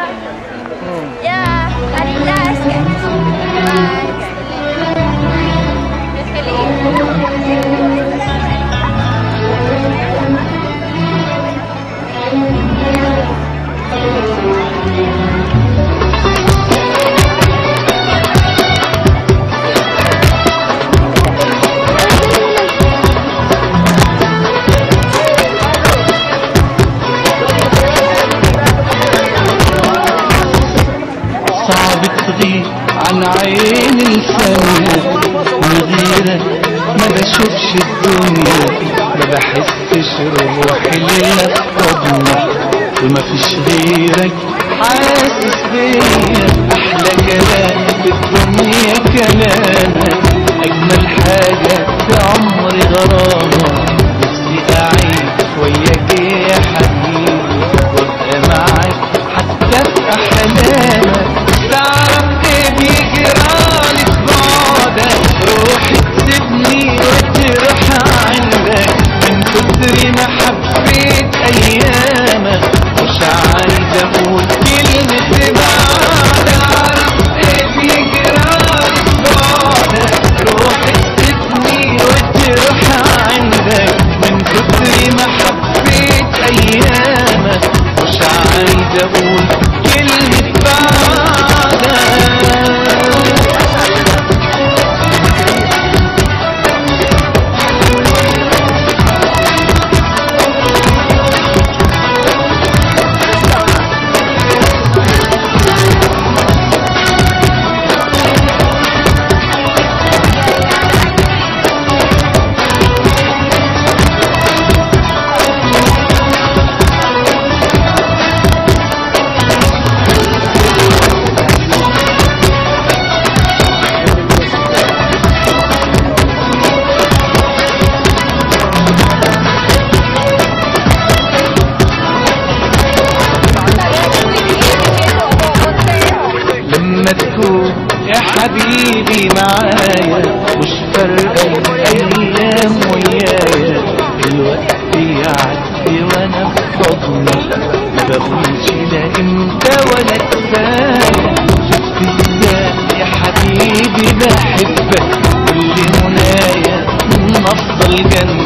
ya hari das kan صعب تغيب عن عين الفن من غيرك ما بشوفش الدنيا ما بحسش روحي الا في حضنك وما فيش غيرك حاسس بيا احلى كلام في الدنيا كلامك اجمل حاجه في عمري غرامك نفسي اعيش وياك يا حبيبي وابقى معاك حتى في احلامك تعرف ايه بيجرالي في بعدك روحي تسيبني وتروح عندك من كتر ما حبيت ايامك مش عايز اقول كلمة بعد عارف ايه بيجرالي في بعدك روحي تسيبني وتروح عندك من كتر ما حبيت ايامك مش عايز اقول كلمة بعدك لما تكون يا حبيبي معايا مش فارقة الأيام ويايا الوقت يعدي وأنا في حضنك ما بقولش لا إمتى ولا كفاية شفت إزاي يا حبيبي بحبك كل منايا نفضل جنبك